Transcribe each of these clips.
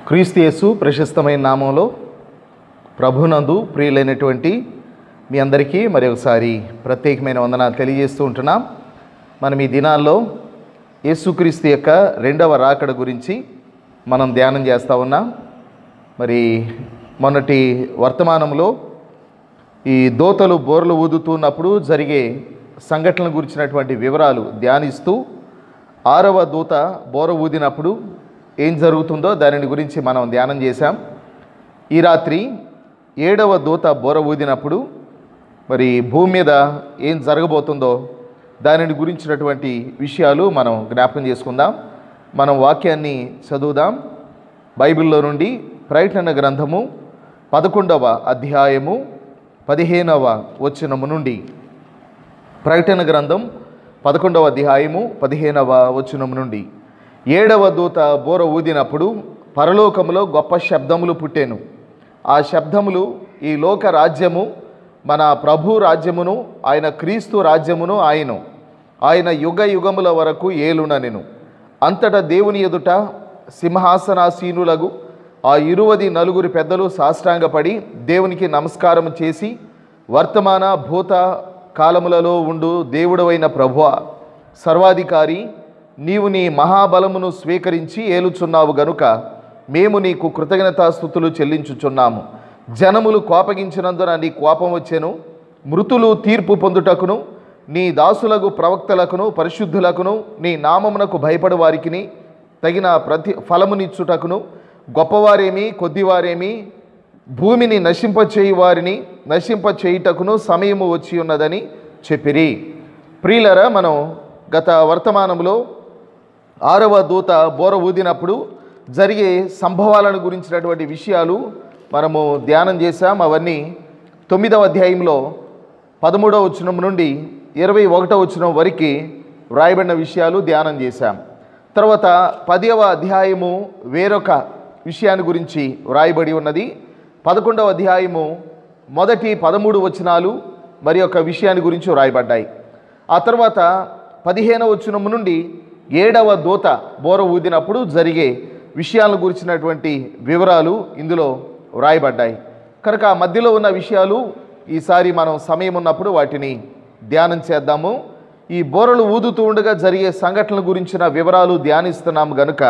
క్రీస్తు యేసు ప్రశస్తమైన నామంలో ప్రభునందు ప్రియులైనటువంటి మీ అందరికీ మరి ఒకసారి ప్రత్యేకమైన వందనాలు తెలియజేస్తూ ఉంటున్నాం మనం ఈ దినాల్లో యేసుక్రీస్తు యొక్క రెండవ రాకడ గురించి మనం ధ్యానం చేస్తూ ఉన్నాం మరి మొన్నటి వర్తమానంలో ఈ దోతలు బోర్లు ఊదుతున్నప్పుడు జరిగే సంఘటనల గురించినటువంటి వివరాలు ధ్యానిస్తూ ఆరవ దూత బోర ఊదినప్పుడు ఏం జరుగుతుందో దానిని గురించి మనం ధ్యానం చేశాం ఈ రాత్రి ఏడవ దూత బోర ఊదినప్పుడు మరి భూమి మీద ఏం జరగబోతుందో దానిని గురించినటువంటి విషయాలు మనం జ్ఞాపకం చేసుకుందాం మనం వాక్యాన్ని చదువుదాం బైబిల్లో నుండి ప్రకటన గ్రంథము పదకొండవ అధ్యాయము పదిహేనవ వచనము నుండి ప్రకటన గ్రంథం పదకొండవ అధ్యాయము పదిహేనవ వచనము నుండి ఏడవ దూత బోర ఊదినప్పుడు పరలోకములో గొప్ప శబ్దములు పుట్టెను ఆ శబ్దములు ఈ లోక రాజ్యము మన ప్రభు రాజ్యమును ఆయన క్రీస్తు రాజ్యమును ఆయను ఆయన యుగ యుగముల వరకు ఏలుననెను అంతటా దేవుని ఎదుట సింహాసనాసీనులగు ఆ ఇరువది నలుగురి పెద్దలు సాష్టాంగపడి దేవునికి నమస్కారం చేసి వర్తమాన భూత కాలములలో ఉండు దేవుడవైన ప్రభువ సర్వాధికారి నీవు నీ మహాబలమును స్వీకరించి ఏలుచున్నావు గనుక మేము నీకు కృతజ్ఞతాస్థుతులు చెల్లించుచున్నాము జనములు కోపగించినందున నీ కోపం వచ్చెను మృతులు తీర్పు పొందుటకును నీ దాసులకు ప్రవక్తలకును పరిశుద్ధులకును నీ నామమునకు భయపడు వారికిని తగిన ప్రతి ఫలమునిచ్చుటకును గొప్పవారేమి కొద్దివారేమి భూమిని నశింపచేయి వారిని నశింపచేయుటకును సమయము వచ్చి ఉన్నదని చెప్పిరి ప్రియులరా మనం గత వర్తమానంలో ఆరవ దూత బోర ఊదినప్పుడు జరిగే సంభవాలను గురించినటువంటి విషయాలు మనము ధ్యానం చేశాం అవన్నీ తొమ్మిదవ అధ్యాయంలో పదమూడవ వచనం నుండి ఇరవై ఒకటవ వచనం వరకు వ్రాయబడిన విషయాలు ధ్యానం చేశాం తర్వాత పదవ అధ్యాయము వేరొక విషయాన్ని గురించి వ్రాయబడి ఉన్నది పదకొండవ అధ్యాయము మొదటి పదమూడు వచనాలు మరి ఒక విషయాన్ని గురించి వ్రాయబడ్డాయి ఆ తర్వాత పదిహేనవ వచనము నుండి ఏడవ దూత బోర ఊదినప్పుడు జరిగే విషయాలను గురించినటువంటి వివరాలు ఇందులో వ్రాయబడ్డాయి కనుక ఆ మధ్యలో ఉన్న విషయాలు ఈసారి మనం సమయం ఉన్నప్పుడు వాటిని ధ్యానం చేద్దాము ఈ బోరలు ఊదుతూ ఉండగా జరిగే సంఘటనల గురించిన వివరాలు ధ్యానిస్తున్నాము గనుక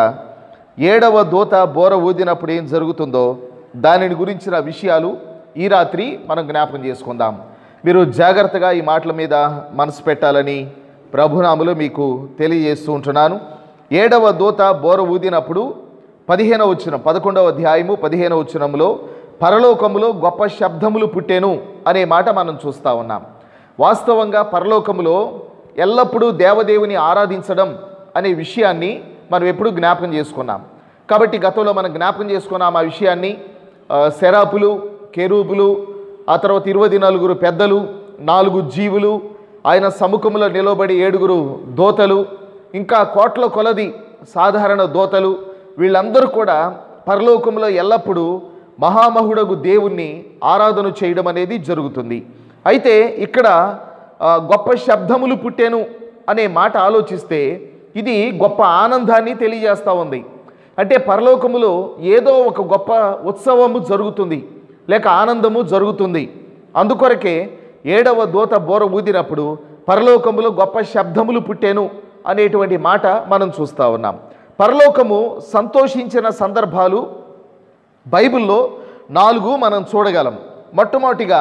ఏడవ దూత బోర ఊదినప్పుడు ఏం జరుగుతుందో దానిని గురించిన విషయాలు ఈ రాత్రి మనం జ్ఞాపకం చేసుకుందాం మీరు జాగ్రత్తగా ఈ మాటల మీద మనసు పెట్టాలని ప్రభునాములు మీకు తెలియజేస్తూ ఉంటున్నాను ఏడవ దూత బోర ఊదినప్పుడు పదిహేనవ వచ్చిన పదకొండవ అధ్యాయము పదిహేనవ వచ్చినంలో పరలోకములో గొప్ప శబ్దములు పుట్టెను అనే మాట మనం చూస్తూ ఉన్నాం వాస్తవంగా పరలోకములో ఎల్లప్పుడూ దేవదేవుని ఆరాధించడం అనే విషయాన్ని మనం ఎప్పుడూ జ్ఞాపకం చేసుకున్నాం కాబట్టి గతంలో మనం జ్ఞాపకం చేసుకున్నాం ఆ విషయాన్ని ఆ, శరాపులు కెరూపులు ఆ తర్వాత ఇరవై నలుగురు పెద్దలు నాలుగు జీవులు ఆయన సముఖంలో నిలబడి ఏడుగురు దోతలు ఇంకా కోట్ల కొలది సాధారణ దోతలు వీళ్ళందరూ కూడా పరలోకంలో ఎల్లప్పుడూ మహామహుడగు దేవుణ్ణి ఆరాధన చేయడం అనేది జరుగుతుంది అయితే ఇక్కడ ఆ, గొప్ప శబ్దములు పుట్టెను అనే మాట ఆలోచిస్తే ఇది గొప్ప ఆనందాన్ని తెలియజేస్తూ ఉంది అంటే పరలోకములో ఏదో ఒక గొప్ప ఉత్సవము జరుగుతుంది లేక ఆనందము జరుగుతుంది అందుకొరకే ఏడవ దూత బోర ఊదినప్పుడు పరలోకములో గొప్ప శబ్దములు పుట్టెను అనేటువంటి మాట మనం చూస్తూ ఉన్నాం పరలోకము సంతోషించిన సందర్భాలు బైబిల్లో నాలుగు మనం చూడగలం మొట్టమొదటిగా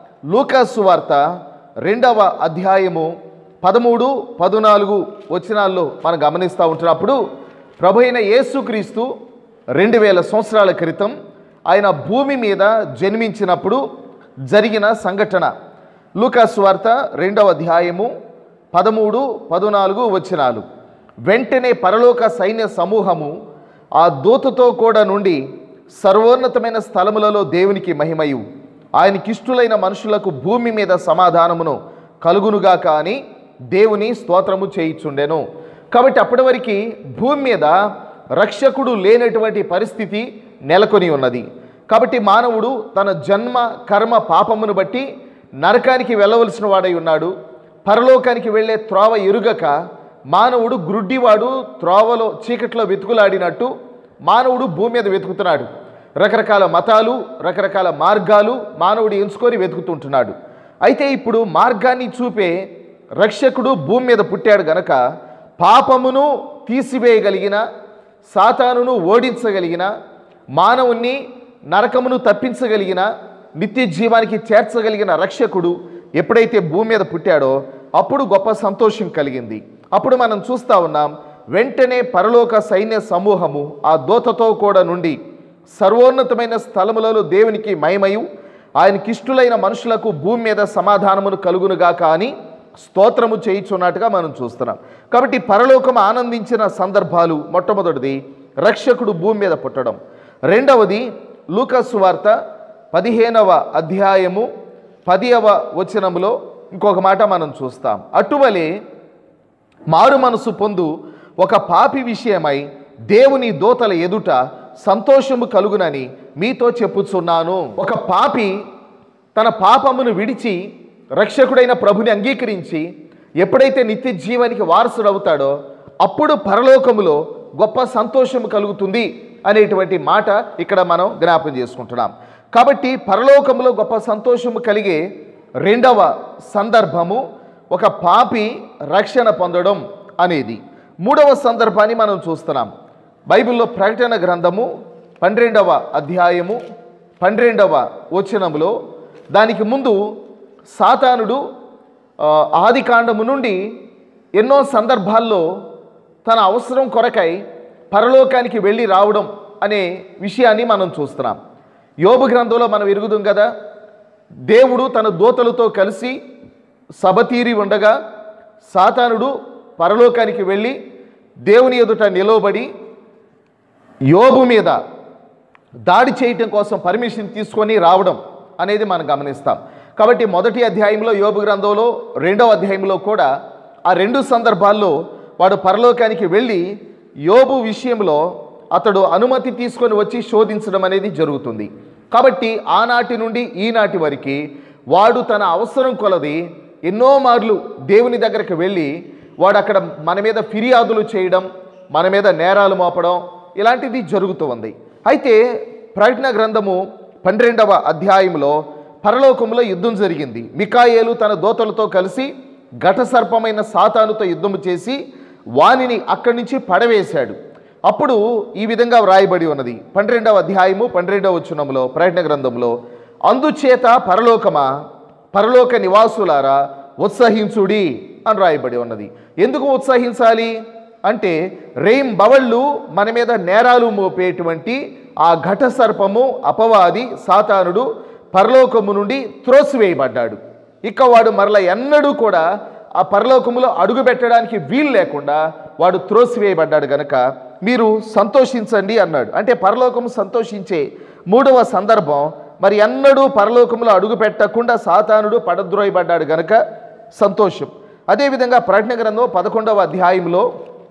లూకాసు వార్త రెండవ అధ్యాయము పదమూడు పద్నాలుగు వచనాల్లో మనం గమనిస్తూ ఉంటున్నప్పుడు ప్రభు అయిన యేసుక్రీస్తు రెండు వేల సంవత్సరాల క్రితం ఆయన భూమి మీద జన్మించినప్పుడు జరిగిన సంఘటన లూకాసు వార్త రెండవ అధ్యాయము పదమూడు పద్నాలుగు వచనాలు వెంటనే పరలోక సైన్య సమూహము ఆ దూతతో కూడా నుండి సర్వోన్నతమైన స్థలములలో దేవునికి మహిమయు ఆయనకిష్టులైన మనుషులకు భూమి మీద సమాధానమును కలుగునుగాక అని దేవుని స్తోత్రము చేయిచుండెను కాబట్టి అప్పటి వరకు భూమి మీద రక్షకుడు లేనటువంటి పరిస్థితి నెలకొని ఉన్నది కాబట్టి మానవుడు తన జన్మ కర్మ పాపమును బట్టి నరకానికి వెళ్ళవలసిన వాడై ఉన్నాడు పరలోకానికి వెళ్ళే త్రోవ ఎరుగక మానవుడు గ్రుడ్డివాడు త్రోవలో చీకట్లో వెతుకులాడినట్టు మానవుడు భూమి మీద వెతుకుతున్నాడు రకరకాల మతాలు రకరకాల మార్గాలు మానవుడు ఎంచుకొని వెతుకుతుంటున్నాడు అయితే ఇప్పుడు మార్గాన్ని చూపే రక్షకుడు భూమి మీద పుట్టాడు గనక పాపమును తీసివేయగలిగిన సాతానును ఓడించగలిగిన మానవుణ్ణి నరకమును తప్పించగలిగిన నిత్య జీవానికి చేర్చగలిగిన రక్షకుడు ఎప్పుడైతే భూమి మీద పుట్టాడో అప్పుడు గొప్ప సంతోషం కలిగింది అప్పుడు మనం చూస్తా ఉన్నాం వెంటనే పరలోక సైన్య సమూహము ఆ దోతతో కూడా నుండి సర్వోన్నతమైన స్థలములలో దేవునికి మహిమయు ఆయనకిష్టులైన మనుషులకు భూమి మీద సమాధానమును కలుగునుగాక అని స్తోత్రము చేయుచున్నట్టుగా మనం చూస్తున్నాం కాబట్టి పరలోకం ఆనందించిన సందర్భాలు మొట్టమొదటిది రక్షకుడు భూమి మీద పుట్టడం రెండవది లూకస్ వార్త పదిహేనవ అధ్యాయము పదియవ వచనములో ఇంకొక మాట మనం చూస్తాం అటువలే మారు మనసు పొందు ఒక పాపి విషయమై దేవుని దోతల ఎదుట సంతోషము కలుగునని మీతో చెప్పుచున్నాను ఒక పాపి తన పాపమును విడిచి రక్షకుడైన ప్రభుని అంగీకరించి ఎప్పుడైతే నిత్య జీవానికి వారసుడవుతాడో అప్పుడు పరలోకములో గొప్ప సంతోషము కలుగుతుంది అనేటువంటి మాట ఇక్కడ మనం జ్ఞాపం చేసుకుంటున్నాం కాబట్టి పరలోకములో గొప్ప సంతోషము కలిగే రెండవ సందర్భము ఒక పాపి రక్షణ పొందడం అనేది మూడవ సందర్భాన్ని మనం చూస్తున్నాం బైబిల్లో ప్రకటన గ్రంథము పన్నెండవ అధ్యాయము పన్నెండవ వచనములో దానికి ముందు సాతానుడు ఆ, ఆది కాండము నుండి ఎన్నో సందర్భాల్లో తన అవసరం కొరకై పరలోకానికి వెళ్ళి రావడం అనే విషయాన్ని మనం చూస్తున్నాం యోబు గ్రంథంలో మనం ఎరుగుదాం కదా దేవుడు తన దూతలతో కలిసి సభ తీరి ఉండగా సాతానుడు పరలోకానికి వెళ్ళి దేవుని ఎదుట నిలవబడి యోబు మీద దాడి చేయటం కోసం పర్మిషన్ తీసుకొని రావడం అనేది మనం గమనిస్తాం కాబట్టి మొదటి అధ్యాయంలో యోబు గ్రంథంలో రెండవ అధ్యాయంలో కూడా ఆ రెండు సందర్భాల్లో వాడు పరలోకానికి వెళ్ళి యోబు విషయంలో అతడు అనుమతి తీసుకొని వచ్చి శోధించడం అనేది జరుగుతుంది కాబట్టి ఆనాటి నుండి ఈనాటి వరకు వాడు తన అవసరం కొలది ఎన్నో మార్లు దేవుని దగ్గరికి వెళ్ళి వాడు అక్కడ మన మీద ఫిర్యాదులు చేయడం మన మీద నేరాలు మోపడం ఇలాంటిది జరుగుతూ ఉంది అయితే ప్రకటన గ్రంథము పన్నెండవ అధ్యాయంలో పరలోకంలో యుద్ధం జరిగింది మికాయేలు తన దోతలతో కలిసి ఘట సర్పమైన సాతానుతో యుద్ధము చేసి వానిని అక్కడి నుంచి పడవేశాడు అప్పుడు ఈ విధంగా వ్రాయబడి ఉన్నది పన్నెండవ అధ్యాయము పన్నెండవ వచనములో ప్రకటన గ్రంథంలో అందుచేత పరలోకమా పరలోక నివాసులారా ఉత్సహించుడి అని రాయబడి ఉన్నది ఎందుకు ఉత్సహించాలి అంటే రేం బవళ్ళు మన మీద నేరాలు మోపేటువంటి ఆ ఘట సర్పము అపవాది సాతానుడు పరలోకము నుండి త్రోసివేయబడ్డాడు ఇక వాడు మరల ఎన్నడూ కూడా ఆ పరలోకములో అడుగు పెట్టడానికి వీలు లేకుండా వాడు త్రోసివేయబడ్డాడు గనక మీరు సంతోషించండి అన్నాడు అంటే పరలోకము సంతోషించే మూడవ సందర్భం మరి ఎన్నడూ పరలోకములో అడుగు పెట్టకుండా సాతానుడు పడద్రోయబడ్డాడు గనక సంతోషం అదేవిధంగా ప్రకటన గ్రంథం పదకొండవ అధ్యాయంలో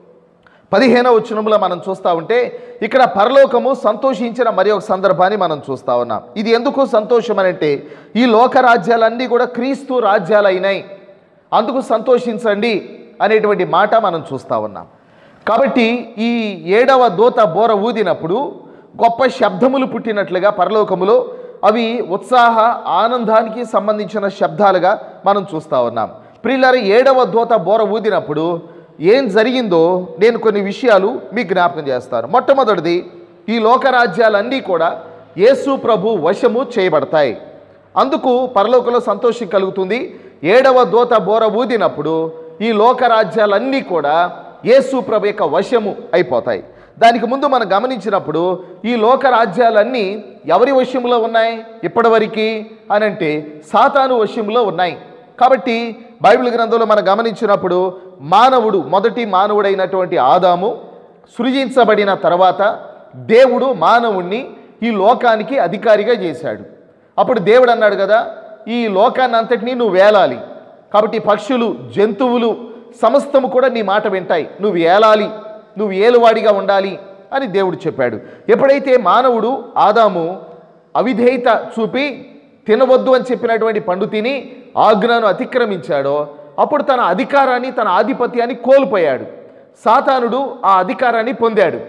పదిహేనవ వచనంలో మనం చూస్తూ ఉంటే ఇక్కడ పరలోకము సంతోషించిన మరి ఒక సందర్భాన్ని మనం చూస్తూ ఉన్నాం ఇది ఎందుకు సంతోషం అని అంటే ఈ లోక రాజ్యాలన్నీ కూడా క్రీస్తు రాజ్యాలైనాయి అందుకు సంతోషించండి అనేటువంటి మాట మనం చూస్తూ ఉన్నాం కాబట్టి ఈ ఏడవ దూత బోర ఊదినప్పుడు గొప్ప శబ్దములు పుట్టినట్లుగా పరలోకములో అవి ఉత్సాహ ఆనందానికి సంబంధించిన శబ్దాలుగా మనం చూస్తూ ఉన్నాం ప్రిల్లర ఏడవ దూత బోర ఊదినప్పుడు ఏం జరిగిందో నేను కొన్ని విషయాలు మీకు జ్ఞాపకం చేస్తాను మొట్టమొదటిది ఈ లోకరాజ్యాలన్నీ కూడా యేసు ప్రభు వశము చేయబడతాయి అందుకు పరలోకంలో సంతోషం కలుగుతుంది ఏడవ దూత బోర ఊదినప్పుడు ఈ లోకరాజ్యాలన్నీ కూడా యేసు ప్రభు యొక్క వశము అయిపోతాయి దానికి ముందు మనం గమనించినప్పుడు ఈ లోక రాజ్యాలన్నీ ఎవరి వశంలో ఉన్నాయి ఇప్పటివరకు అని అంటే సాతాను వశంలో ఉన్నాయి కాబట్టి బైబిల్ గ్రంథంలో మనం గమనించినప్పుడు మానవుడు మొదటి మానవుడైనటువంటి ఆదాము సృజించబడిన తర్వాత దేవుడు మానవుణ్ణి ఈ లోకానికి అధికారిగా చేశాడు అప్పుడు దేవుడు అన్నాడు కదా ఈ లోకాన్ని అంతటినీ నువ్వు వేలాలి కాబట్టి పక్షులు జంతువులు సమస్తము కూడా నీ మాట వింటాయి నువ్వు ఏలాలి నువ్వు ఏలువాడిగా ఉండాలి అని దేవుడు చెప్పాడు ఎప్పుడైతే మానవుడు ఆదాము అవిధేయత చూపి తినవద్దు అని చెప్పినటువంటి పండు తిని ఆజ్ఞను అతిక్రమించాడో అప్పుడు తన అధికారాన్ని తన ఆధిపత్యాన్ని కోల్పోయాడు సాతానుడు ఆ అధికారాన్ని పొందాడు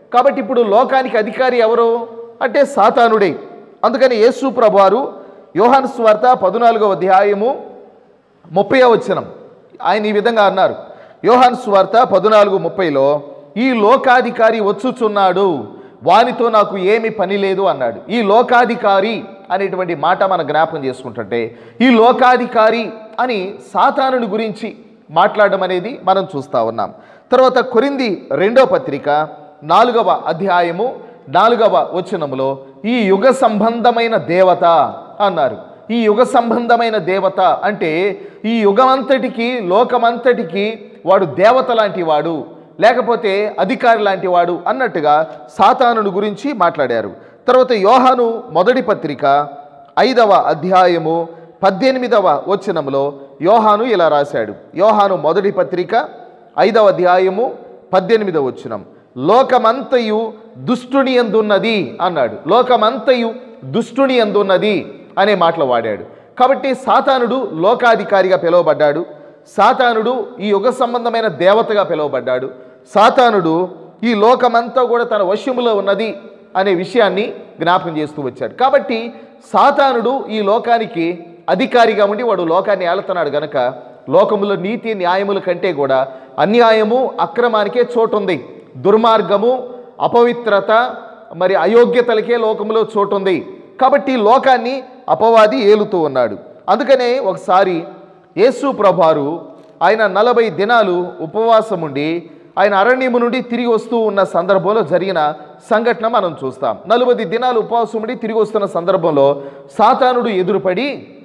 కాబట్టి ఇప్పుడు లోకానికి అధికారి ఎవరు అంటే సాతానుడే అందుకని యేసు ప్రభువారు యోహాను స్వార్త పద్నాలుగో అధ్యాయము ముప్పై వచనం ఆయన ఈ విధంగా అన్నారు యోహాన్ స్వార్త పద్నాలుగు ముప్పైలో ఈ లోకాధికారి వచ్చుచున్నాడు వానితో నాకు ఏమి పని లేదు అన్నాడు ఈ లోకాధికారి అనేటువంటి మాట మనం జ్ఞాపకం చేసుకుంటుంటే ఈ లోకాధికారి అని సాతానుని గురించి మాట్లాడడం అనేది మనం చూస్తూ ఉన్నాం తర్వాత కొరింది రెండో పత్రిక నాలుగవ అధ్యాయము నాలుగవ వచనములో ఈ యుగ సంబంధమైన దేవత అన్నారు ఈ యుగ సంబంధమైన దేవత అంటే ఈ యుగమంతటికి లోకమంతటికి వాడు దేవత లాంటి వాడు లేకపోతే అధికారి లాంటి వాడు అన్నట్టుగా సాతానుని గురించి మాట్లాడారు తర్వాత యోహాను మొదటి పత్రిక ఐదవ అధ్యాయము పద్దెనిమిదవ వచనంలో యోహాను ఇలా రాశాడు యోహాను మొదటి పత్రిక ఐదవ అధ్యాయము పద్దెనిమిదవ వచనం లోకమంతయు దుష్టుని ఎందున్నది అన్నాడు లోకమంతయు దుష్టుని ఎందున్నది అనే మాటలు వాడాడు కాబట్టి సాతానుడు లోకాధికారిగా పిలువబడ్డాడు సాతానుడు ఈ యుగ సంబంధమైన దేవతగా పిలువబడ్డాడు సాతానుడు ఈ లోకమంతా కూడా తన వశ్యములో ఉన్నది అనే విషయాన్ని జ్ఞాపకం చేస్తూ వచ్చాడు కాబట్టి సాతానుడు ఈ లోకానికి అధికారిగా ఉండి వాడు లోకాన్ని ఏలుతున్నాడు గనక లోకములో నీతి న్యాయముల కంటే కూడా అన్యాయము అక్రమానికే చోటుంది దుర్మార్గము అపవిత్రత మరి అయోగ్యతలకే లోకములో చోటుంది కాబట్టి ఈ లోకాన్ని అపవాది ఏలుతూ ఉన్నాడు అందుకనే ఒకసారి యేసు ప్రభారు ఆయన నలభై దినాలు ఉపవాసం ఉండి ఆయన అరణ్యము నుండి తిరిగి వస్తూ ఉన్న సందర్భంలో జరిగిన సంఘటన మనం చూస్తాం నలభై దినాలు ఉపవాసం ఉండి తిరిగి వస్తున్న సందర్భంలో సాతానుడు ఎదురుపడి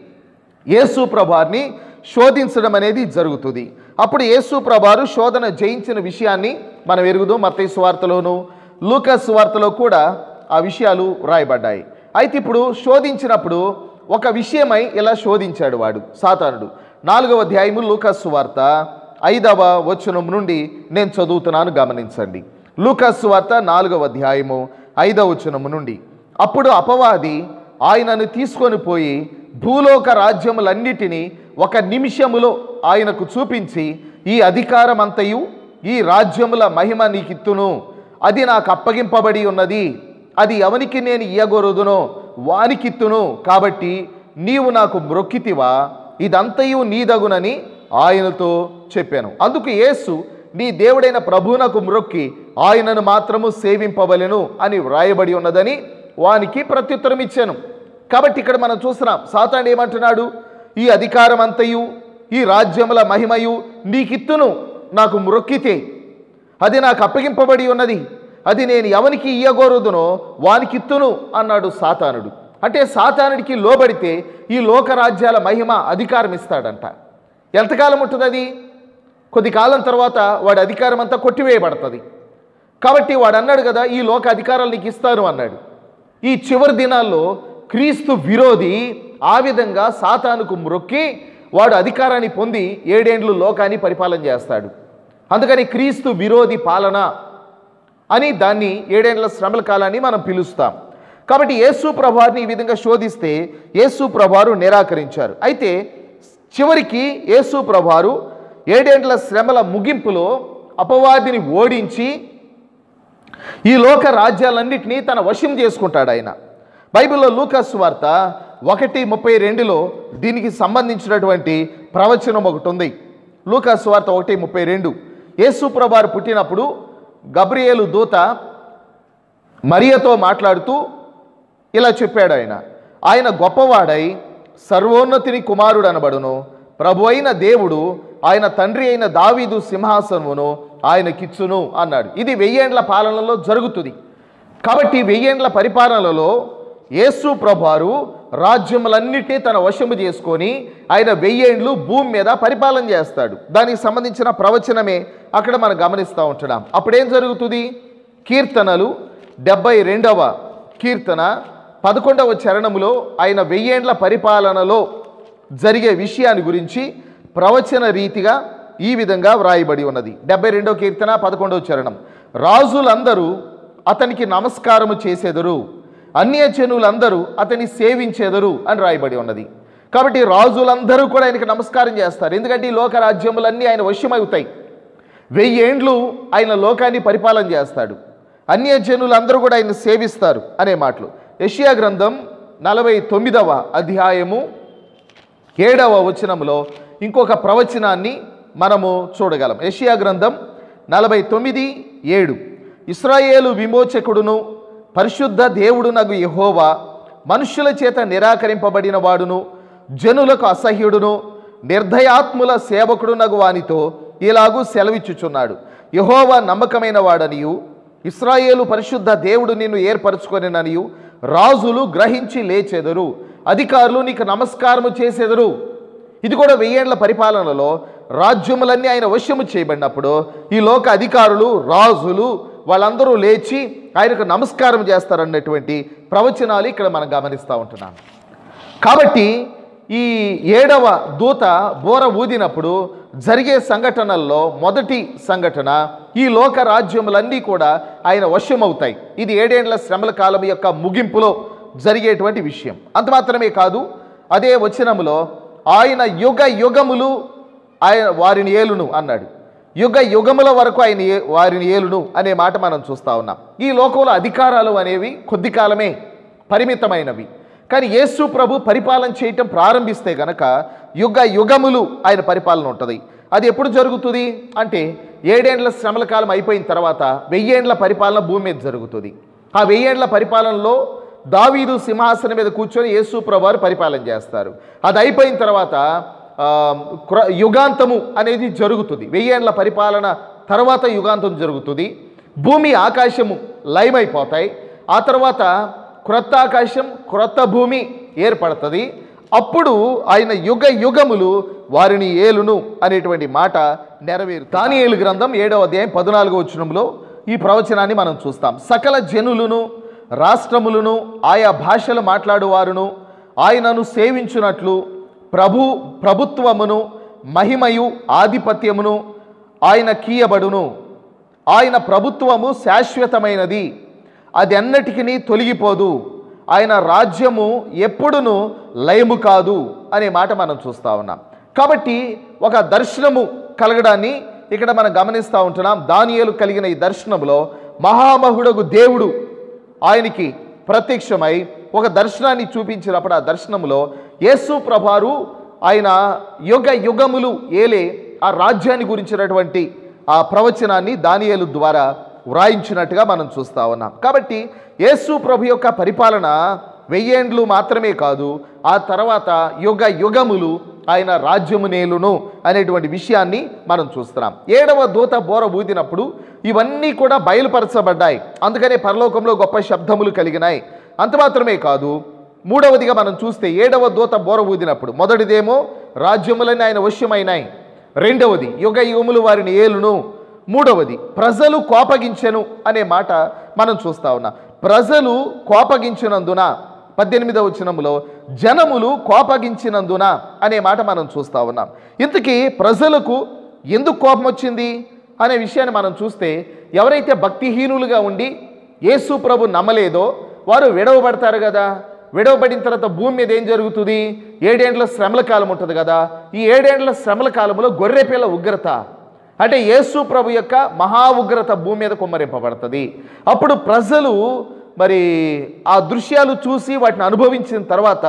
యేసు ప్రభార్ని శోధించడం అనేది జరుగుతుంది అప్పుడు యేసు ప్రభారు శోధన జయించిన విషయాన్ని మనం ఎరుగుదాం మత్తయి సువార్తలోను లూకస్ సువార్తలో కూడా ఆ విషయాలు రాయబడ్డాయి అయితే ఇప్పుడు శోధించినప్పుడు ఒక విషయమై ఇలా శోధించాడు వాడు సాతానుడు నాలుగవ అధ్యాయము లూకస్ సువార్త ఐదవ వచనం నుండి నేను చదువుతున్నాను గమనించండి లూకస్ సువార్త నాలుగవ అధ్యాయము ఐదవ వచనము నుండి అప్పుడు అపవాది ఆయనను తీసుకొని పోయి భూలోక రాజ్యములన్నిటినీ ఒక నిమిషములో ఆయనకు చూపించి ఈ అధికారమంతయు ఈ రాజ్యముల మహిమ నీకిత్తును అది నాకు అప్పగింపబడి ఉన్నది అది ఎవనికి నేను ఇయ్యగొరుదునో వానికిత్తును కాబట్టి నీవు నాకు మ్రొక్కితివా ఇదంతయు నీదగునని ఆయనతో చెప్పాను అందుకు యేసు నీ దేవుడైన ప్రభువునకు మ్రొక్కి ఆయనను మాత్రము సేవింపవలెను అని వ్రాయబడి ఉన్నదని వానికి ప్రత్యుత్తరం ఇచ్చాను కాబట్టి ఇక్కడ మనం చూస్తున్నాం సాతాండు ఏమంటున్నాడు ఈ అధికారం అంతయు ఈ రాజ్యముల మహిమయు నీకిత్తును నాకు మ్రొక్కితే అది నాకు అప్పగింపబడి ఉన్నది అది నేను ఎవనికి ఇయ్యగోరుదునో వానికిత్తును అన్నాడు సాతానుడు అంటే సాతానుడికి లోబడితే ఈ లోకరాజ్యాల మహిమ అధికారం ఇస్తాడంట ఎంతకాలం ఉంటుంది అది కొద్ది కాలం తర్వాత వాడి అధికారం అంతా కొట్టివేయబడుతుంది కాబట్టి వాడు అన్నాడు కదా ఈ లోక అధికారాలు నీకు ఇస్తాను అన్నాడు ఈ చివరి దినాల్లో క్రీస్తు విరోధి ఆ విధంగా సాతానుకు మ్రొక్కి వాడు అధికారాన్ని పొంది ఏడేండ్లు లోకాన్ని పరిపాలన చేస్తాడు అందుకని క్రీస్తు విరోధి పాలన అని దాన్ని ఏడేండ్ల శ్రమల కాలాన్ని మనం పిలుస్తాం కాబట్టి యేసు ప్రభారిని ఈ విధంగా శోధిస్తే యేసు ప్రభారు నిరాకరించారు అయితే చివరికి యేసు ప్రభారు ఏడేండ్ల శ్రమల ముగింపులో అపవాదిని ఓడించి ఈ లోక రాజ్యాలన్నింటినీ తన వశం చేసుకుంటాడు ఆయన బైబిల్లో లూకాస్ వార్త ఒకటి ముప్పై రెండులో దీనికి సంబంధించినటువంటి ప్రవచనం ఒకటి ఉంది లూకాస్ వార్త ఒకటి ముప్పై రెండు యేసు ప్రభారు పుట్టినప్పుడు గబ్రియేలు దూత మరియతో మాట్లాడుతూ ఇలా చెప్పాడు ఆయన ఆయన గొప్పవాడై సర్వోన్నతిని కుమారుడు అనబడును ప్రభు అయిన దేవుడు ఆయన తండ్రి అయిన దావీదు సింహాసనమును ఆయనకిచ్చును అన్నాడు ఇది వెయ్యేండ్ల పాలనలో జరుగుతుంది కాబట్టి వెయ్యేండ్ల పరిపాలనలో యేసు ప్రభారు రాజ్యములన్నిటినీ తన వశము చేసుకొని ఆయన వెయ్యేండ్లు భూమి మీద పరిపాలన చేస్తాడు దానికి సంబంధించిన ప్రవచనమే అక్కడ మనం గమనిస్తూ ఉంటున్నాం అప్పుడేం జరుగుతుంది కీర్తనలు డెబ్బై రెండవ కీర్తన పదకొండవ చరణములో ఆయన వెయ్యేండ్ల పరిపాలనలో జరిగే విషయాన్ని గురించి ప్రవచన రీతిగా ఈ విధంగా వ్రాయబడి ఉన్నది డెబ్బై రెండో కీర్తన పదకొండవ చరణం రాజులందరూ అతనికి నమస్కారము చేసేదరు అన్యజనులందరూ అతని సేవించేదరు అని రాయబడి ఉన్నది కాబట్టి రాజులందరూ కూడా ఆయనకి నమస్కారం చేస్తారు ఎందుకంటే ఈ లోక రాజ్యములన్నీ ఆయన వశ్యమవుతాయి వెయ్యేండ్లు ఆయన లోకాన్ని పరిపాలన చేస్తాడు అన్యజనులందరూ కూడా ఆయన సేవిస్తారు అనే మాటలు యెషయా గ్రంథం నలభై తొమ్మిదవ అధ్యాయము ఏడవ వచనంలో ఇంకొక ప్రవచనాన్ని మనము చూడగలం యెషయా గ్రంథం నలభై తొమ్మిది ఏడు ఇస్రాయేలు విమోచకుడును పరిశుద్ధ దేవుడు నగు యహోవా మనుష్యుల చేత నిరాకరింపబడిన వాడును జనులకు అసహ్యుడును నిర్దయాత్ముల సేవకుడు నగు వానితో ఇలాగూ సెలవిచ్చుచున్నాడు యహోవా నమ్మకమైన వాడనియు ఇస్రాయేలు పరిశుద్ధ దేవుడు నిన్ను ఏర్పరచుకొనిననియు రాజులు గ్రహించి లేచెదరు అధికారులు నీకు నమస్కారము చేసెదరు ఇది కూడా వెయ్యేండ్ల పరిపాలనలో రాజ్యములన్నీ ఆయన వశ్యము చేయబడినప్పుడు ఈ లోక అధికారులు రాజులు వాళ్ళందరూ లేచి ఆయనకు నమస్కారం చేస్తారన్నటువంటి ప్రవచనాలు ఇక్కడ మనం గమనిస్తూ ఉంటున్నాం కాబట్టి ఈ ఏడవ దూత బోర ఊదినప్పుడు జరిగే సంఘటనల్లో మొదటి సంఘటన ఈ లోక రాజ్యములన్నీ కూడా ఆయన వశమవుతాయి ఇది ఏడేండ్ల శ్రమల కాలం యొక్క ముగింపులో జరిగేటువంటి విషయం అంత మాత్రమే కాదు అదే వచనములో ఆయన యుగ యుగములు ఆయన వారిని ఏలును అన్నాడు యుగ యుగముల వరకు ఆయన ఏ- వారిని ఏలును అనే మాట మనం చూస్తా ఉన్నాం ఈ లోకంలో అధికారాలు అనేవి కొద్ది కాలమే పరిమితమైనవి కానీ యేసు ప్రభు పరిపాలన చేయటం ప్రారంభిస్తే గనక యుగ యుగములు ఆయన పరిపాలన ఉంటుంది అది ఎప్పుడు జరుగుతుంది అంటే ఏడేండ్ల శ్రమల కాలం అయిపోయిన తర్వాత వెయ్యేండ్ల పరిపాలన భూమి మీద జరుగుతుంది ఆ వెయ్యేండ్ల పరిపాలనలో దావీదు సింహాసనం మీద కూర్చొని యేసు ప్రభు వారు పరిపాలన చేస్తారు అది అయిపోయిన తర్వాత ఆ, క్ర- యుగాంతము అనేది జరుగుతుంది వెయ్యేండ్ల పరిపాలన తర్వాత యుగాంతం జరుగుతుంది భూమి ఆకాశము లయమైపోతాయి ఆ తర్వాత క్రొత్త ఆకాశం క్రొత్త భూమి ఏర్పడుతుంది అప్పుడు ఆయన యుగ యుగములు వారిని ఏలును అనేటువంటి మాట నెరవేరు దానియేలు గ్రంథం ఏడవ అధ్యాయం పద్నాలుగో వచనంలో ఈ ప్రవచనాన్ని మనం చూస్తాం సకల జనులను రాష్ట్రములను ఆయా భాషలు మాట్లాడువారును ఆయనను సేవించునట్లు ప్రభు ప్రభుత్వమును మహిమయు ఆధిపత్యమును ఆయన కీయబడును ఆయన ప్రభుత్వము శాశ్వతమైనది అది అన్నటికీ తొలగిపోదు ఆయన రాజ్యము ఎప్పుడును లయము కాదు అనే మాట మనం చూస్తా ఉన్నాం కాబట్టి ఒక దర్శనము కలగడాన్ని ఇక్కడ మనం గమనిస్తూ ఉంటున్నాం దానియేలు కలిగిన ఈ దర్శనంలో మహామహుడగు దేవుడు ఆయనకి ప్రత్యక్షమై ఒక దర్శనాన్ని చూపించినప్పుడు ఆ దర్శనంలో యేసు ప్రభారు ఆయన యుగ యుగములు ఏలే ఆ రాజ్యాన్ని గురించినటువంటి ఆ ప్రవచనాన్ని దానియేలు ద్వారా వ్రాయించినట్టుగా మనం చూస్తా ఉన్నాం కాబట్టి యేసు ప్రభు యొక్క పరిపాలన వెయ్యేండ్లు మాత్రమే కాదు ఆ తర్వాత యుగ యుగములు ఆయన రాజ్యము నేలును అనేటువంటి విషయాన్ని మనం చూస్తున్నాం ఏడవ దూత బోర ఊదినప్పుడు ఇవన్నీ కూడా బయలుపరచబడ్డాయి అందుకనే పరలోకంలో గొప్ప శబ్దములు కలిగినాయి అంత మాత్రమే కాదు మూడవదిగా మనం చూస్తే ఏడవ దూత బోర ఊదినప్పుడు మొదటిదేమో రాజ్యములన్నీ ఆయన వశ్యమైనాయి రెండవది యుగ యుగములు వారిని ఏలును మూడవది ప్రజలు కోపగించెను అనే మాట మనం చూస్తా ఉన్నాం ప్రజలు కోపగించినందున పద్దెనిమిదవ వచనములో జనములు కోపగించినందున అనే మాట మనం చూస్తా ఉన్నాం ఇంతకీ ప్రజలకు ఎందుకు కోపం వచ్చింది అనే విషయాన్ని మనం చూస్తే ఎవరైతే భక్తిహీనులుగా ఉండి యేసు ప్రభు నమ్మలేదో వారు విడవబడతారు కదా విడవబడిన తర్వాత భూమి మీద ఏం జరుగుతుంది ఏడేండ్ల శ్రమల కాలం ఉంటుంది కదా ఈ ఏడేండ్ల శ్రమల కాలంలో గొర్రెపిల్ల ఉగ్రత అంటే యేసు ప్రభు యొక్క మహా ఉగ్రత భూమి మీద కుమ్మరింపబడుతుంది అప్పుడు ప్రజలు మరి ఆ దృశ్యాలు చూసి వాటిని అనుభవించిన తర్వాత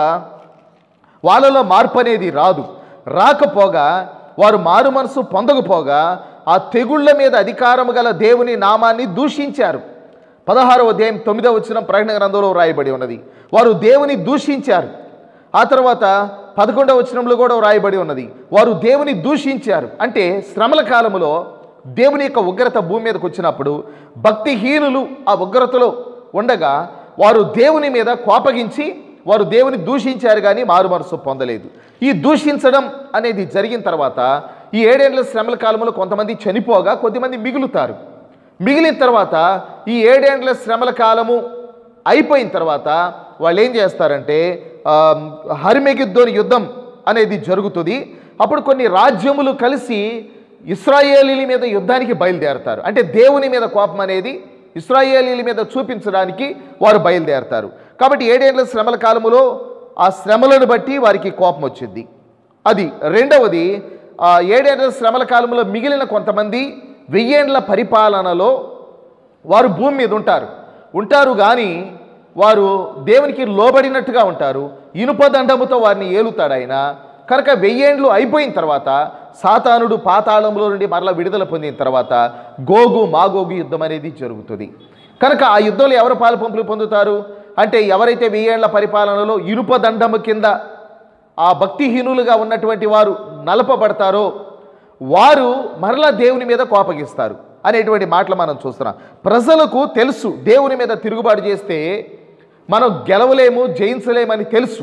వాళ్ళలో మార్పు అనేది రాదు రాకపోగా వారు మారు మనసు పొందకపోగా ఆ తెగుళ్ళ మీద అధికారము గల దేవుని నామాన్ని దూషించారు పదహారవ అధ్యాయం తొమ్మిదవ వచ్చిన ప్రకటన గ్రంథంలో వ్రాయబడి ఉన్నది వారు దేవుని దూషించారు ఆ తర్వాత పదకొండవ వచనంలో కూడా వ్రాయబడి ఉన్నది వారు దేవుని దూషించారు అంటే శ్రమల కాలములో దేవుని యొక్క ఉగ్రత భూమి మీదకి వచ్చినప్పుడు భక్తిహీనులు ఆ ఉగ్రతలో ఉండగా వారు దేవుని మీద కోపగించి వారు దేవుని దూషించారు కానీ మారు మనసు పొందలేదు ఈ దూషించడం అనేది జరిగిన తర్వాత ఈ ఏడేళ్ల శ్రమల కాలంలో కొంతమంది చనిపోగా కొద్దిమంది మిగులుతారు మిగిలిన తర్వాత ఈ ఏడేండ్ల శ్రమల కాలము అయిపోయిన తర్వాత వాళ్ళు ఏం చేస్తారంటే ఆ, హరిమెగిద్దోని యుద్ధం అనేది జరుగుతుంది అప్పుడు కొన్ని రాజ్యములు కలిసి ఇస్రాయేలీల మీద యుద్ధానికి బయలుదేరతారు అంటే దేవుని మీద కోపం అనేది ఇస్రాయేలీల మీద చూపించడానికి వారు బయలుదేరతారు కాబట్టి ఏడేళ్ల శ్రమల కాలములో ఆ శ్రమలను బట్టి వారికి కోపం వచ్చింది అది రెండవది ఆ ఏడేళ్ల శ్రమల కాలంలో మిగిలిన కొంతమంది వెయ్యేండ్ల పరిపాలనలో వారు భూమి మీద ఉంటారు ఉంటారు కానీ వారు దేవునికి లోబడినట్టుగా ఉంటారు ఇనుప దండముతో వారిని ఏలుతాడు ఆయన కనుక వెయ్యేండ్లు అయిపోయిన తర్వాత సాతానుడు పాతాళంలో నుండి మరల విడుదల పొందిన తర్వాత గోగు మాగోగు యుద్ధం అనేది జరుగుతుంది కనుక ఆ యుద్ధంలో ఎవరు పాలు పంపులు పొందుతారు అంటే ఎవరైతే వెయ్యేళ్ల పరిపాలనలో ఇనుప దండము కింద ఆ భక్తిహీనులుగా ఉన్నటువంటి వారు నలపబడతారో వారు మరలా దేవుని మీద కోపగిస్తారు అనేటువంటి మాటలు మనం చూస్తున్నాం ప్రజలకు తెలుసు దేవుని మీద తిరుగుబాటు చేస్తే మనం గెలవలేము జయించలేమని తెలుసు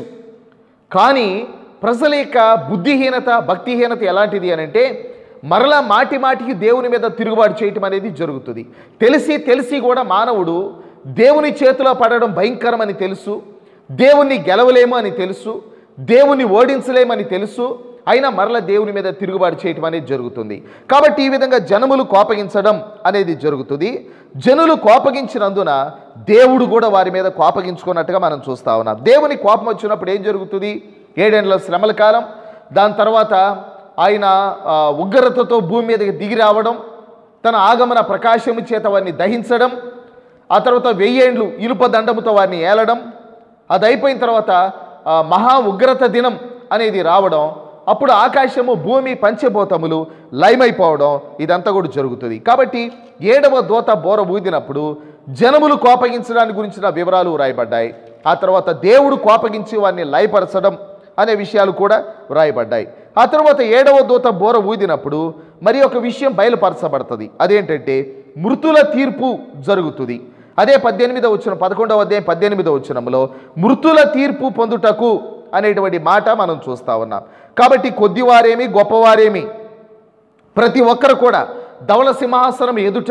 కానీ ప్రజల యొక్క బుద్ధిహీనత భక్తిహీనత ఎలాంటిది అని అంటే మరలా మాటి మాటికి దేవుని మీద తిరుగుబాటు చేయటం అనేది జరుగుతుంది తెలిసి తెలిసి కూడా మానవుడు దేవుని చేతిలో పడడం భయంకరమని తెలుసు దేవుణ్ణి గెలవలేము అని తెలుసు దేవుణ్ణి ఓడించలేమని తెలుసు అయినా మరల దేవుని మీద తిరుగుబాటు చేయటం అనేది జరుగుతుంది కాబట్టి ఈ విధంగా జనములు కోపగించడం అనేది జరుగుతుంది జనులు కోపగించినందున దేవుడు కూడా వారి మీద కోపగించుకున్నట్టుగా మనం చూస్తా ఉన్నాం దేవుని కోపం వచ్చినప్పుడు ఏం జరుగుతుంది ఏడేళ్ల శ్రమల కాలం దాని తర్వాత ఆయన ఆ, ఉగ్రతతో భూమి మీదకి దిగి రావడం తన ఆగమన ప్రకాశము చేత వారిని దహించడం ఆ తర్వాత వెయ్యేండ్లు ఇనుప దండముతో వారిని ఏలడం అది అయిపోయిన తర్వాత ఆ, మహా ఉగ్రత దినం అనేది రావడం అప్పుడు ఆకాశము భూమి పంచభూతములు లయమైపోవడం ఇదంతా కూడా జరుగుతుంది కాబట్టి ఏడవ దోత బోర ఊదినప్పుడు జనములు కోపగించడానికి గురించిన వివరాలు వ్రాయబడ్డాయి ఆ తర్వాత దేవుడు కోపగించి వారిని లయపరచడం అనే విషయాలు కూడా వ్రాయబడ్డాయి ఆ తర్వాత ఏడవ దూత బోర ఊదినప్పుడు మరి ఒక విషయం బయలుపరచబడుతుంది అదేంటంటే మృతుల తీర్పు జరుగుతుంది అదే పద్దెనిమిదవ వచ్చిన పదకొండవ అధ్యాయం పద్దెనిమిదవ వచ్చినంలో మృతుల తీర్పు పొందుటకు అనేటువంటి మాట మనం చూస్తా ఉన్నాం కాబట్టి కొద్దివారేమి గొప్పవారేమి ప్రతి ఒక్కరు కూడా ధవల సింహాసనం ఎదుట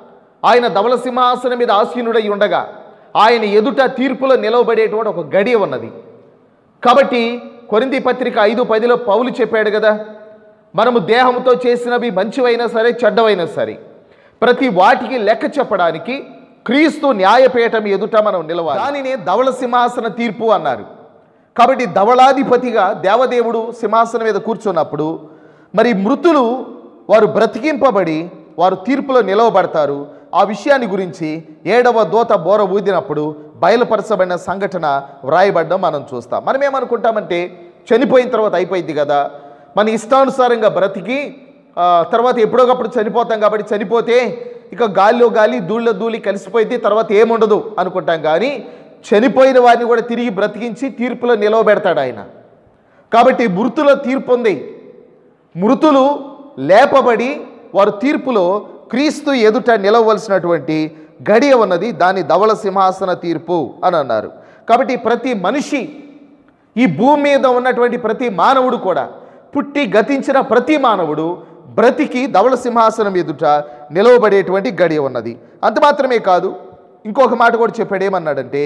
ఆయన ధవల సింహాసనం మీద ఆసీనుడై ఉండగా ఆయన ఎదుట తీర్పులో నిలవబడేటువంటి ఒక గడియ ఉన్నది కాబట్టి కొరింది పత్రిక ఐదు పదిలో పౌలు చెప్పాడు కదా మనము దేహంతో చేసినవి మంచివైనా సరే చెడ్డవైనా సరే ప్రతి వాటికి లెక్క చెప్పడానికి క్రీస్తు న్యాయపీఠం ఎదుట మనం నిలవాలి దానినే ధవళ సింహాసన తీర్పు అన్నారు కాబట్టి ధవళాధిపతిగా దేవదేవుడు సింహాసనం మీద కూర్చున్నప్పుడు మరి మృతులు వారు బ్రతికింపబడి వారు తీర్పులో నిలవబడతారు ఆ విషయాన్ని గురించి ఏడవ దోత బోర ఊదినప్పుడు బయలుపరచబడిన సంఘటన వ్రాయబడడం మనం చూస్తాం మనం ఏమనుకుంటామంటే చనిపోయిన తర్వాత అయిపోయింది కదా మన ఇష్టానుసారంగా బ్రతికి ఆ, తర్వాత ఎప్పుడోకప్పుడు చనిపోతాం కాబట్టి చనిపోతే ఇక గాలిలో గాలి ధూళ్ళో ధూళి కలిసిపోయింది తర్వాత ఏముండదు అనుకుంటాం కానీ చనిపోయిన వారిని కూడా తిరిగి బ్రతికించి తీర్పులో నిలవబెడతాడు ఆయన కాబట్టి మృతుల తీర్పు ఉంది మృతులు లేపబడి వారు తీర్పులో క్రీస్తు ఎదుట నిలవలసినటువంటి గడియ ఉన్నది దాని ధవళ సింహాసన తీర్పు అని అన్నారు కాబట్టి ప్రతి మనిషి ఈ భూమి మీద ఉన్నటువంటి ప్రతి మానవుడు కూడా పుట్టి గతించిన ప్రతి మానవుడు బ్రతికి ధవళ సింహాసనం ఎదుట నిలవబడేటువంటి గడియ ఉన్నది అంత మాత్రమే కాదు ఇంకొక మాట కూడా చెప్పాడు ఏమన్నాడంటే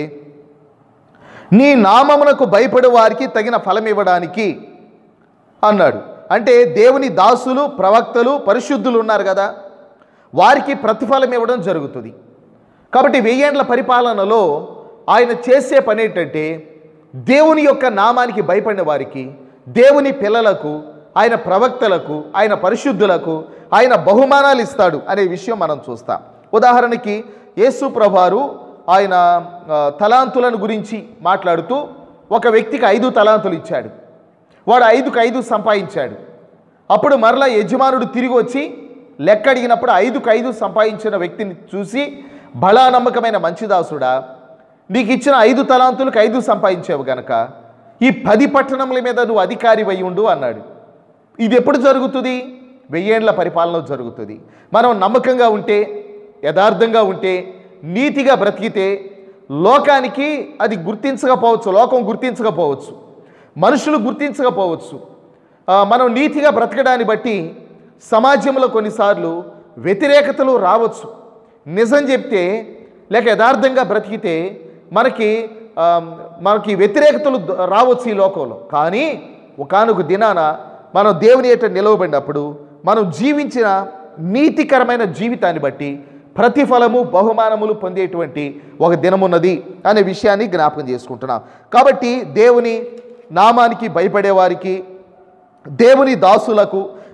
నీ నామమునకు భయపడే వారికి తగిన ఫలం ఇవ్వడానికి అన్నాడు అంటే దేవుని దాసులు ప్రవక్తలు పరిశుద్ధులు ఉన్నారు కదా వారికి ప్రతిఫలం ఇవ్వడం జరుగుతుంది కాబట్టి వెయ్యేండ్ల పరిపాలనలో ఆయన చేసే పని ఏంటంటే దేవుని యొక్క నామానికి భయపడిన వారికి దేవుని పిల్లలకు ఆయన ప్రవక్తలకు ఆయన పరిశుద్ధులకు ఆయన బహుమానాలు ఇస్తాడు అనే విషయం మనం చూస్తాం ఉదాహరణకి యేసు ప్రభారు ఆయన ఆ, తలాంతులను గురించి మాట్లాడుతూ ఒక వ్యక్తికి ఐదు తలాంతులు ఇచ్చాడు వాడు ఐదుకు ఐదు సంపాదించాడు అప్పుడు మరలా యజమానుడు తిరిగి వచ్చి లెక్క అడిగినప్పుడు ఐదుకు ఐదు సంపాదించిన వ్యక్తిని చూసి బలా నమ్మకమైన మంచిదాసుడా నీకు ఇచ్చిన ఐదు తలాంతులకు ఐదు సంపాదించావు గనక ఈ పది పట్టణముల మీద నువ్వు అధికారి అయి ఉండు అన్నాడు ఇది ఎప్పుడు జరుగుతుంది వెయ్యేండ్ల పరిపాలన జరుగుతుంది మనం నమ్మకంగా ఉంటే యథార్థంగా ఉంటే నీతిగా బ్రతికితే లోకానికి అది గుర్తించకపోవచ్చు లోకం గుర్తించకపోవచ్చు మనుషులు గుర్తించకపోవచ్చు ఆ, మనం నీతిగా బ్రతకడాన్ని బట్టి సమాజంలో కొన్నిసార్లు వ్యతిరేకతలు రావచ్చు నిజం చెప్తే లేక యథార్థంగా బ్రతికితే మనకి ఆ, మనకి వ్యతిరేకతలు ద- రావచ్చు ఈ లోకంలో కానీ ఒకానొక దినాన మనం దేవుని ఏట నిలవబడినప్పుడు మనం జీవించిన నీతికరమైన జీవితాన్ని బట్టి ప్రతిఫలము బహుమానములు పొందేటువంటి ఒక దినమున్నది అనే విషయాన్ని జ్ఞాపకం చేసుకుంటున్నాం కాబట్టి దేవుని నామానికి భయపడే వారికి దేవుని దాసులకు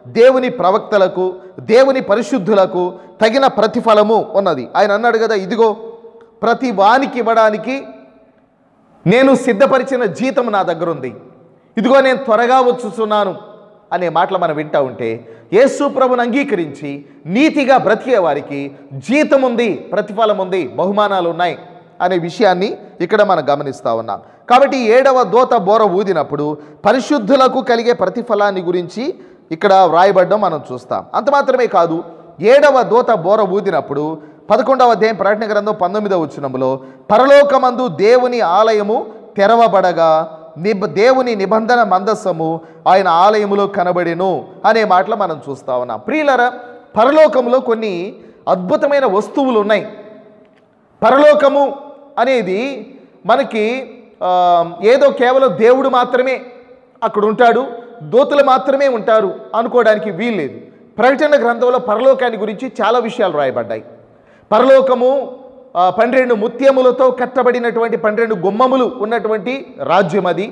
దేవుని ప్రవక్తలకు దేవుని పరిశుద్ధులకు తగిన ప్రతిఫలము ఉన్నది ఆయన అన్నాడు కదా ఇదిగో ప్రతి వానికి ఇవ్వడానికి నేను సిద్ధపరిచిన జీతం నా దగ్గర ఉంది ఇదిగో నేను త్వరగా వచ్చుచున్నాను అనే మాటలు మనం వింటా ఉంటే యేసు ప్రభుని అంగీకరించి నీతిగా బ్రతికే వారికి జీతం ఉంది ప్రతిఫలం ఉంది బహుమానాలు ఉన్నాయి అనే విషయాన్ని ఇక్కడ మనం గమనిస్తూ ఉన్నాం కాబట్టి ఈ ఏడవ దోత బోర ఊదినప్పుడు పరిశుద్ధులకు కలిగే ప్రతిఫలాన్ని గురించి ఇక్కడ వ్రాయబడ్డం మనం చూస్తాం అంత మాత్రమే కాదు ఏడవ దోత బోర ఊదినప్పుడు పదకొండవ అధ్యాయం ప్రకటన గ్రంథం పంతొమ్మిదవ వచ్చినములో పరలోకమందు దేవుని ఆలయము తెరవబడగా నిబ దేవుని నిబంధన మందస్సము ఆయన ఆలయములో కనబడెను అనే మాటలు మనం చూస్తా ఉన్నాం ప్రియులరా పరలోకంలో కొన్ని అద్భుతమైన వస్తువులు ఉన్నాయి పరలోకము అనేది మనకి ఆ, ఏదో కేవలం దేవుడు మాత్రమే అక్కడ ఉంటాడు దోతులు మాత్రమే ఉంటారు అనుకోవడానికి వీల్లేదు ప్రకటన గ్రంథంలో పరలోకాన్ని గురించి చాలా విషయాలు రాయబడ్డాయి పరలోకము ఆ, పన్నెండు ముత్యములతో కట్టబడినటువంటి పన్నెండు గుమ్మములు ఉన్నటువంటి రాజ్యం అది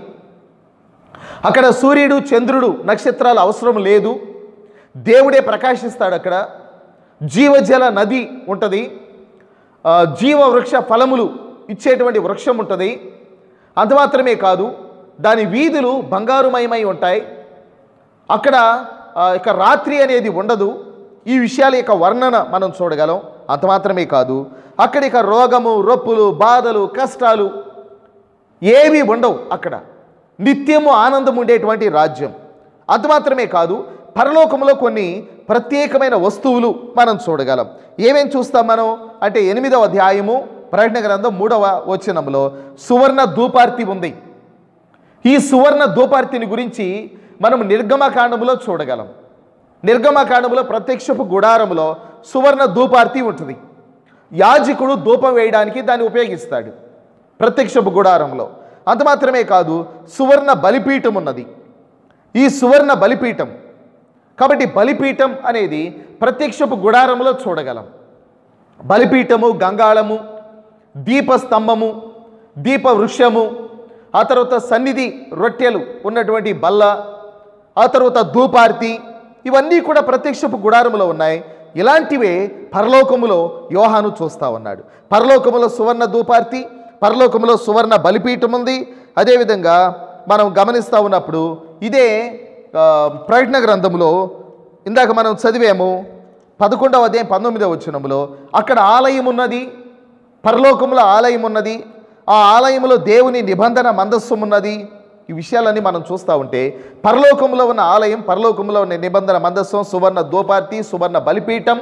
అక్కడ సూర్యుడు చంద్రుడు నక్షత్రాలు అవసరం లేదు దేవుడే ప్రకాశిస్తాడు అక్కడ జీవజల నది ఉంటుంది ఆ, జీవ వృక్ష ఫలములు ఇచ్చేటువంటి వృక్షం ఉంటుంది అంత మాత్రమే కాదు దాని వీధులు బంగారుమయమై ఉంటాయి అక్కడ ఆ, ఇక రాత్రి అనేది ఉండదు ఈ విషయాల యొక్క వర్ణన మనం చూడగలం అంత మాత్రమే కాదు అక్కడ ఇక రోగము రొప్పులు బాధలు కష్టాలు ఏవి ఉండవు అక్కడ నిత్యము ఆనందం ఉండేటువంటి రాజ్యం అంత మాత్రమే కాదు పరలోకంలో కొన్ని ప్రత్యేకమైన వస్తువులు మనం చూడగలం ఏమేం చూస్తాం మనం అంటే ఎనిమిదవ అధ్యాయము ప్రకటన గ్రంథం మూడవ వచనంలో సువర్ణ ధూపార్తి ఉంది ఈ సువర్ణ ధూపార్తిని గురించి మనం నిర్గమకాండములో చూడగలం నిర్గమకాండములో ప్రత్యక్షపు గుడారములో సువర్ణ ధూపార్తి ఉంటుంది యాజకుడు ధూపం వేయడానికి దాన్ని ఉపయోగిస్తాడు ప్రత్యక్షపు గుడారంలో అంత మాత్రమే కాదు సువర్ణ బలిపీఠం ఉన్నది ఈ సువర్ణ బలిపీఠం కాబట్టి బలిపీఠం అనేది ప్రత్యక్షపు గుడారంలో చూడగలం బలిపీఠము గంగాళము దీపస్తంభము దీప వృక్షము ఆ తర్వాత సన్నిధి రొట్టెలు ఉన్నటువంటి బల్ల ఆ తర్వాత ధూపార్తి ఇవన్నీ కూడా ప్రత్యక్షపు గుడారములో ఉన్నాయి ఇలాంటివే పరలోకములో యోహాను చూస్తా ఉన్నాడు పరలోకములో సువర్ణ ధూపార్తి పరలోకములో సువర్ణ బలిపీఠం ఉంది అదేవిధంగా మనం గమనిస్తూ ఉన్నప్పుడు ఇదే ఆ, ప్రకటన గ్రంథంలో ఇందాక మనం చదివాము పదకొండవ అధ్యాయం పంతొమ్మిదవ వచనములో అక్కడ ఆలయం ఉన్నది పరలోకములో ఆలయం ఉన్నది ఆ ఆలయంలో దేవుని నిబంధన మందస్సం ఉన్నది ఈ విషయాలన్నీ మనం చూస్తూ ఉంటే పరలోకంలో ఉన్న ఆలయం పరలోకంలో ఉన్న నిబంధన మందస్సం సువర్ణ దోపార్తి సువర్ణ బలిపీఠం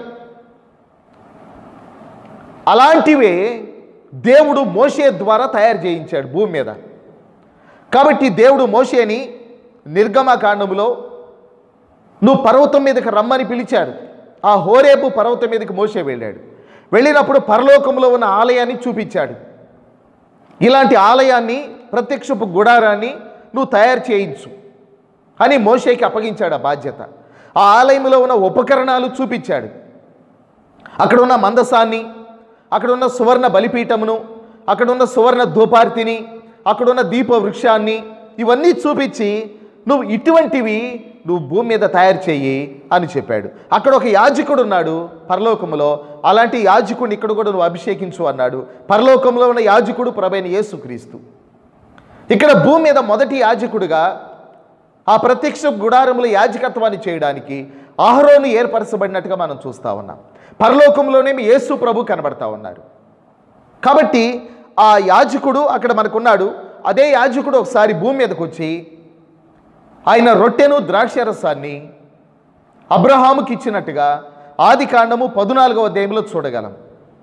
అలాంటివే దేవుడు మోషే ద్వారా తయారు చేయించాడు భూమి మీద కాబట్టి దేవుడు మోషేని నిర్గమకాండములో నువ్వు పర్వతం మీదకి రమ్మని పిలిచాడు ఆ హోరేపు పర్వతం మీదకి మోసే వెళ్ళాడు వెళ్ళినప్పుడు పరలోకంలో ఉన్న ఆలయాన్ని చూపించాడు ఇలాంటి ఆలయాన్ని ప్రత్యక్షపు గుడారాన్ని నువ్వు తయారు చేయించు అని మోషేకి అప్పగించాడు ఆ బాధ్యత ఆ ఆలయంలో ఉన్న ఉపకరణాలు చూపించాడు అక్కడ ఉన్న మందసాన్ని అక్కడ ఉన్న సువర్ణ బలిపీఠమును అక్కడ ఉన్న సువర్ణ ధూపార్తిని అక్కడ ఉన్న దీప వృక్షాన్ని ఇవన్నీ చూపించి నువ్వు ఇటువంటివి నువ్వు భూమి మీద తయారు చెయ్యి అని చెప్పాడు అక్కడ ఒక యాజకుడు ఉన్నాడు పరలోకములో అలాంటి యాజకుడిని ఇక్కడ కూడా నువ్వు అభిషేకించు అన్నాడు పరలోకంలో ఉన్న యాజకుడు ప్రభైన యేసుక్రీస్తు ఇక్కడ భూమి మీద మొదటి యాజకుడిగా ఆ ప్రత్యక్ష గుడారముల యాజకత్వాన్ని చేయడానికి ఆహరోను ఏర్పరచబడినట్టుగా మనం చూస్తా ఉన్నాం పరలోకంలోనేమి యేసు ప్రభు కనబడతా ఉన్నారు కాబట్టి ఆ యాజకుడు అక్కడ మనకున్నాడు అదే యాజకుడు ఒకసారి భూమి మీదకి వచ్చి ఆయన రొట్టెను ద్రాక్షరసాన్ని అబ్రహాముకి ఇచ్చినట్టుగా ఆది కాండము పదునాలుగవ అధ్యాయంలో చూడగలం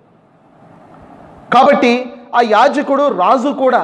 కాబట్టి ఆ యాజకుడు రాజు కూడా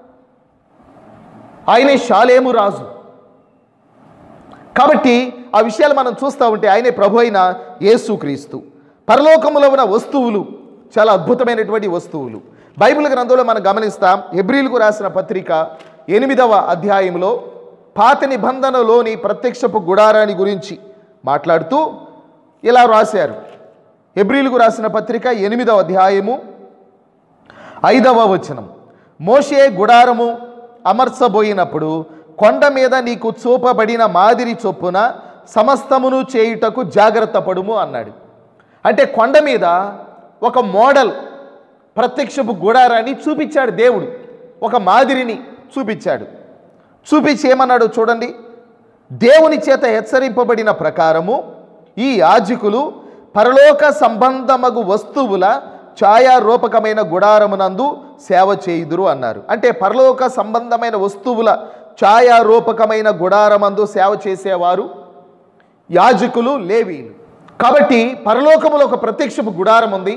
ఆయనే షాలేము రాజు కాబట్టి ఆ విషయాలు మనం చూస్తూ ఉంటే ఆయనే ప్రభు అయిన యేసుక్రీస్తు పరలోకములో ఉన్న వస్తువులు చాలా అద్భుతమైనటువంటి వస్తువులు బైబిల్ గ్రంథంలో మనం గమనిస్తాం హెబ్రిల్కు రాసిన పత్రిక ఎనిమిదవ అధ్యాయంలో పాత నిబంధనలోని ప్రత్యక్షపు గుడారాన్ని గురించి మాట్లాడుతూ ఇలా రాశారు హెబ్రిల్కు రాసిన పత్రిక ఎనిమిదవ అధ్యాయము ఐదవ వచనం మోషే గుడారము అమర్చబోయినప్పుడు కొండ మీద నీకు చూపబడిన మాదిరి చొప్పున సమస్తమును చేయుటకు జాగ్రత్త పడుము అన్నాడు అంటే కొండ మీద ఒక మోడల్ ప్రత్యక్షపు గుడారాన్ని చూపించాడు దేవుడు ఒక మాదిరిని చూపించాడు చూపించి ఏమన్నాడు చూడండి దేవుని చేత హెచ్చరింపబడిన ప్రకారము ఈ యాజకులు పరలోక సంబంధమగు వస్తువుల ఛాయారూపకమైన గుడారమునందు సేవ చేయుదురు అన్నారు అంటే పరలోక సంబంధమైన వస్తువుల ఛాయారూపకమైన గుడారమందు సేవ చేసేవారు యాజకులు లేవీలు కాబట్టి పరలోకములో ఒక ప్రత్యక్షపు గుడారం ఉంది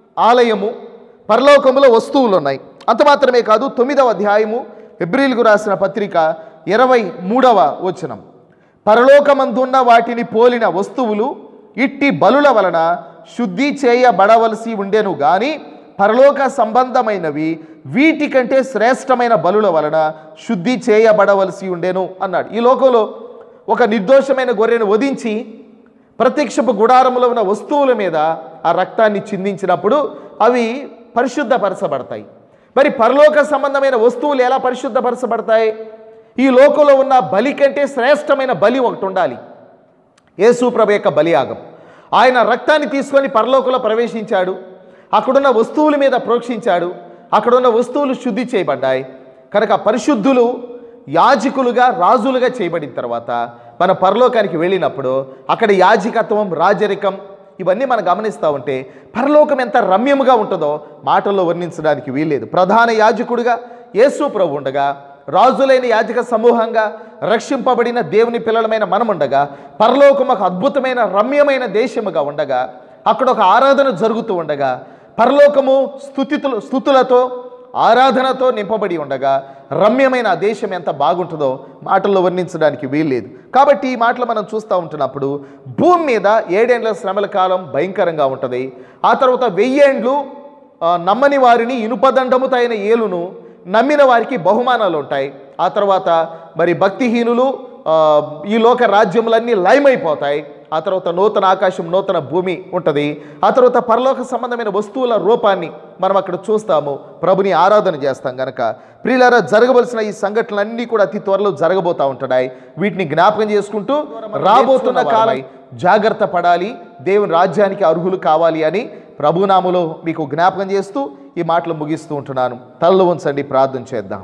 ఆలయము పరలోకములో వస్తువులు ఉన్నాయి అంత మాత్రమే కాదు తొమ్మిదవ అధ్యాయము ఎబ్రిల్కు రాసిన పత్రిక ఇరవై మూడవ వచనం పరలోకమందున్న వాటిని పోలిన వస్తువులు ఇట్టి బలుల వలన శుద్ధి చేయబడవలసి ఉండెను గాని పరలోక సంబంధమైనవి వీటికంటే శ్రేష్టమైన బలుల వలన శుద్ధి చేయబడవలసి ఉండెను అన్నాడు ఈ లోకంలో ఒక నిర్దోషమైన గొర్రెను వధించి ప్రత్యక్షపు గుడారములో ఉన్న వస్తువుల మీద ఆ రక్తాన్ని చిందించినప్పుడు అవి పరిశుద్ధపరచబడతాయి మరి పరలోక సంబంధమైన వస్తువులు ఎలా పరిశుద్ధపరచబడతాయి ఈ లోకంలో ఉన్న బలి కంటే శ్రేష్టమైన బలి ఒకటి ఉండాలి యేసుప్రభు యొక్క బలియాగం ఆయన రక్తాన్ని తీసుకొని పరలోకంలో ప్రవేశించాడు అక్కడున్న వస్తువుల మీద ప్రోక్షించాడు అక్కడున్న వస్తువులు శుద్ధి చేయబడ్డాయి కనుక పరిశుద్ధులు యాజకులుగా రాజులుగా చేయబడిన తర్వాత మన పరలోకానికి వెళ్ళినప్పుడు అక్కడ యాజకత్వం రాజరికం ఇవన్నీ మనం గమనిస్తూ ఉంటే పరలోకం ఎంత రమ్యముగా ఉంటుందో మాటల్లో వర్ణించడానికి వీల్లేదు ప్రధాన యాజకుడిగా యేసు ప్రభు ఉండగా రాజులైన యాజక సమూహంగా రక్షింపబడిన దేవుని పిల్లలమైన మనముండగా పరలోకం ఒక అద్భుతమైన రమ్యమైన దేశముగా ఉండగా అక్కడ ఒక ఆరాధన జరుగుతూ ఉండగా పరలోకము స్థుతితులు స్థుతులతో ఆరాధనతో నింపబడి ఉండగా రమ్యమైన ఆ దేశం ఎంత బాగుంటుందో మాటల్లో వర్ణించడానికి వీల్లేదు కాబట్టి ఈ మాటలు మనం చూస్తూ ఉంటున్నప్పుడు భూమి మీద ఏడేండ్ల శ్రమల కాలం భయంకరంగా ఉంటుంది ఆ తర్వాత వెయ్యేండ్లు ఆ, నమ్మని వారిని ఇనుపదండముతో అయిన ఏలును నమ్మిన వారికి బహుమానాలు ఉంటాయి ఆ తర్వాత మరి భక్తిహీనులు ఆ, ఈ లోక రాజ్యములన్నీ లయమైపోతాయి ఆ తర్వాత నూతన ఆకాశం నూతన భూమి ఉంటుంది ఆ తర్వాత పరలోక సంబంధమైన వస్తువుల రూపాన్ని మనం అక్కడ చూస్తాము ప్రభుని ఆరాధన చేస్తాం గనక ప్రియులారా జరగవలసిన ఈ సంఘటనలన్నీ కూడా అతి త్వరలో జరగబోతా ఉంటున్నాయి వీటిని జ్ఞాపకం చేసుకుంటూ రాబోతున్న కాలం జాగ్రత్త పడాలి దేవుని రాజ్యానికి అర్హులు కావాలి అని ప్రభునాములో మీకు జ్ఞాపకం చేస్తూ ఈ మాటలు ముగిస్తూ ఉంటున్నాను తలలో ఉంచండి ప్రార్థన చేద్దాం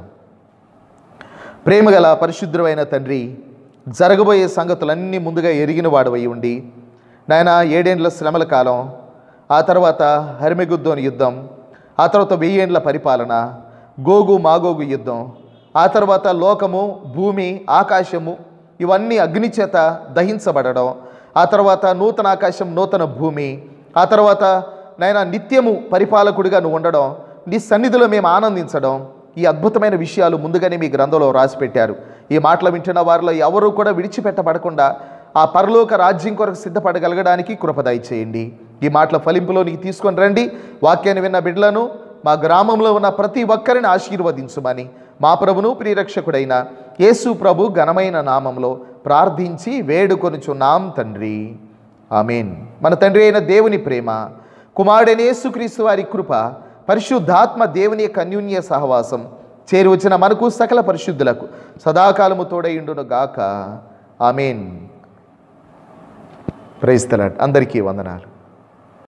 ప్రేమగల పరిశుద్ధమైన తండ్రి జరగబోయే సంగతులన్నీ ముందుగా ఎరిగిన వాడవై ఉండి నాయన ఏడేండ్ల శ్రమల కాలం ఆ తర్వాత హరిమెగుద్దోని యుద్ధం ఆ తర్వాత వెయ్యేండ్ల పరిపాలన గోగు మాగోగు యుద్ధం ఆ తర్వాత లోకము భూమి ఆకాశము ఇవన్నీ అగ్ని చేత దహించబడడం ఆ తర్వాత నూతన ఆకాశం నూతన భూమి ఆ తర్వాత నాయన నిత్యము పరిపాలకుడిగా నువ్వు ఉండడం నీ సన్నిధిలో మేము ఆనందించడం ఈ అద్భుతమైన విషయాలు ముందుగానే మీ గ్రంథంలో రాసి పెట్టారు ఈ మాటలు వింటున్న వారిలో ఎవరూ కూడా విడిచిపెట్టబడకుండా ఆ పరలోక రాజ్యం కొరకు సిద్ధపడగలగడానికి కృపదయ చేయండి ఈ మాటల ఫలింపులోనికి తీసుకొని రండి వాక్యాన్ని విన్న బిడ్డలను మా గ్రామంలో ఉన్న ప్రతి ఒక్కరిని ఆశీర్వదించుమని మా ప్రభును ప్రియరక్షకుడైన యేసు ప్రభు ఘనమైన నామంలో ప్రార్థించి వేడుకొనుచున్నాం తండ్రి ఆమెన్ మన తండ్రి అయిన దేవుని ప్రేమ కుమారుడైన యేసుక్రీస్తు వారి కృప పరిశుద్ధాత్మ దేవుని యొక్క అన్యోన్య సహవాసం చేరి వచ్చిన మనకు సకల పరిశుద్ధులకు సదాకాలము తోడయుండును గాక ఆమెన్ ప్రైస్తలాట్ అందరికీ వందనాలు